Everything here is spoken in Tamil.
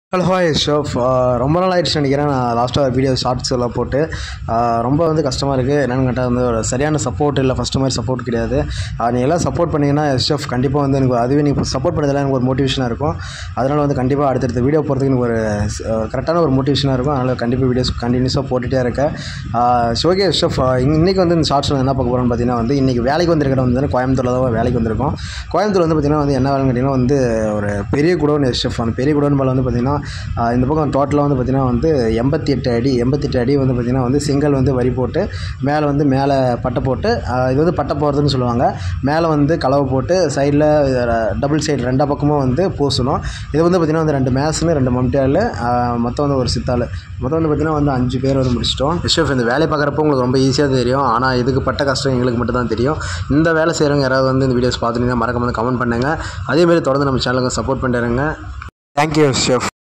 ஹலோ ஹாய் ஷோஃப் ரொம்ப நாள் ஆயிடுச்சு நினைக்கிறேன் நான் லாஸ்ட்டாக வீடியோ ஷார்ட்ஸ் எல்லாம் போட்டு ஆஹ் ரொம்ப வந்து கஷ்டமாக இருக்குது என்னென்னு கேட்டால் வந்து ஒரு சரியான சப்போர்ட் இல்லை ஃபஸ்ட்டு மாதிரி சப்போர்ட் கிடையாது ஆஹ் நீங்க எல்லாம் சப்போர்ட் பண்ணிங்கன்னா ஷெஃப் கண்டிப்பாக வந்து எனக்கு அதுவே நீங்கள் சப்போர்ட் பண்ணதெல்லாம் எனக்கு ஒரு மோட்டிவேஷனாக இருக்கும் அதனால் வந்து கண்டிப்பாக அடுத்தடுத்த வீடியோ போகிறதுக்கு எனக்கு ஒரு கரெக்டான ஒரு மோட்டிவேஷனாக இருக்கும் அதனால் கண்டிப்பாக வீடியோஸ் கண்டினியூஸாக போட்டுகிட்டே இருக்கேன் ஷோகே ஷெஃப் இன்றைக்கி வந்து இந்த ஷார்ட்ஸில் என்ன பார்க்க போகிறோம்னு பார்த்தீங்கன்னா வந்து இன்றைக்கி வேலைக்கு வந்திருக்கிற வந்து கோயம்புத்தூரில் தான் வேலைக்கு வந்திருக்கோம் கோயம்புத்தூர் வந்து பார்த்திங்கன்னா வந்து என்ன வேலைன்னு கேட்டிங்கன்னா வந்து ஒரு பெரிய குடோன் ஷெஃப் அந்த பெரிய குடோன் மேலே வந்து பார்த்திங்கன்னா ஆஹ் இந்த பக்கம் டோட்டலாக வந்து பார்த்திங்கன்னா வந்து எண்பத்தி எட்டு அடி எண்பத்தி எட்டு அடி வந்து பார்த்திங்கன்னா வந்து சிங்கிள் வந்து வரி போட்டு மேலே வந்து மேலே பட்டை போட்டு ஆஹ் இது வந்து பட்டை போடுறதுன்னு சொல்லுவாங்க மேலே வந்து கலவை போட்டு சைடில் டபுள் சைடு ரெண்டா பக்கமும் வந்து பூசணும் இது வந்து பார்த்திங்கன்னா வந்து ரெண்டு மேசனு ரெண்டு மம்டியால் மொத்தம் வந்து ஒரு சித்தாள் மொத்தம் வந்து பார்த்திங்கன்னா வந்து அஞ்சு பேர் வந்து முடிச்சிட்டோம் ஷெஃப் இந்த வேலை பார்க்குறப்போ உங்களுக்கு ரொம்ப ஈஸியாக தெரியும் ஆனால் இதுக்கு பட்ட கஷ்டம் எங்களுக்கு மட்டும் தான் தெரியும் இந்த வேலை செய்கிறவங்க யாராவது வந்து இந்த வீடியோஸ் பார்த்துட்டீங்கன்னா மறக்காம வந்து கமெண்ட் பண்ணுங்கள் அதேமாரி தொடர்ந்து நம்ம சேனலுக்கு சப்போர்ட் பண்ணிடுங்க தேங்க்யூ ஷெஃப்